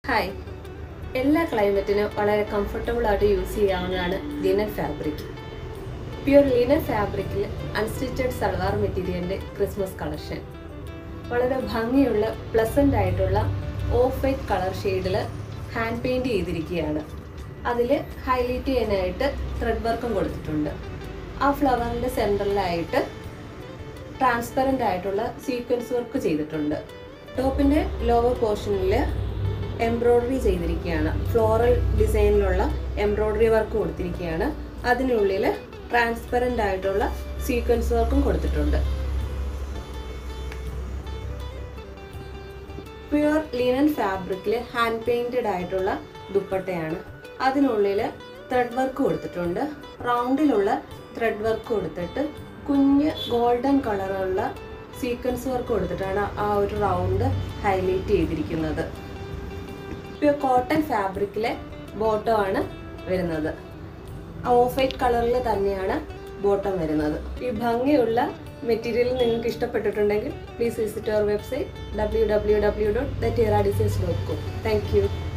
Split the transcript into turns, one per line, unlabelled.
hi എല്ലാ ക്ലൈമറ്റിനും വളരെ comfortable ആയിട്ട് യൂസ് ചെയ്യാവുന്നതാണ് ലിനൻ ഫാബ്രിക് പ്യുർ ലിനൻ ഫാബ്രിക്കിൽ അൺസ്റ്റിച്ചഡ് സൽവാർ മെറ്റീരിയലിൻ്റെ ക്രിസ്മസ് കളക്ഷൻ വളരെ ഭംഗിയുള്ള പ്ലസൻ്റ് ആയിട്ടുള്ള ഓഫ് വൈറ്റ് കളർ ഷെയ്ഡിൽ ഹാൻഡ് പെയിൻറ് ചെയ്തിരിക്കുകയാണ് അതിൽ ഹൈലൈറ്റ് ചെയ്യാനായിട്ട് ത്രെഡ് വർക്കും കൊടുത്തിട്ടുണ്ട് ആ ഫ്ലവറിൻ്റെ സെൻറ്ററിലായിട്ട് ട്രാൻസ്പെറൻ്റ് ആയിട്ടുള്ള സീക്വൻസ് വർക്ക് ചെയ്തിട്ടുണ്ട് ടോപ്പിൻ്റെ ലോവർ പോർഷനിൽ എംബ്രോയ്ഡറി ചെയ്തിരിക്കുകയാണ് ഫ്ലോറൽ ഡിസൈനിലുള്ള എംബ്രോയ്ഡറി വർക്ക് കൊടുത്തിരിക്കുകയാണ് അതിനുള്ളിൽ ട്രാൻസ്പെറൻ്റ് ആയിട്ടുള്ള സീക്വൻസ് വർക്കും കൊടുത്തിട്ടുണ്ട് പ്യുർ ലിനൻ ഫാബ്രിക്കിൽ ഹാൻഡ് പെയിൻറ്റഡ് ആയിട്ടുള്ള ദുപ്പട്ടയാണ് അതിനുള്ളിൽ ത്രെഡ് വർക്ക് കൊടുത്തിട്ടുണ്ട് റൗണ്ടിലുള്ള ത്രെഡ് വർക്ക് കൊടുത്തിട്ട് കുഞ്ഞ് ഗോൾഡൻ കളറുള്ള സീക്വൻസ് വർക്ക് കൊടുത്തിട്ടാണ് ആ ഒരു റൗണ്ട് ഹൈലൈറ്റ് ചെയ്തിരിക്കുന്നത് പ്യുർ കോട്ടൺ ഫാബ്രിക്കിലെ ബോട്ടം ആണ് വരുന്നത് ഓഫ് വൈറ്റ് കളറിൽ തന്നെയാണ് ബോട്ടം വരുന്നത് ഈ ഭംഗിയുള്ള മെറ്റീരിയൽ നിങ്ങൾക്ക് ഇഷ്ടപ്പെട്ടിട്ടുണ്ടെങ്കിൽ please visit our website W W W dot the tiara designs dot com thank U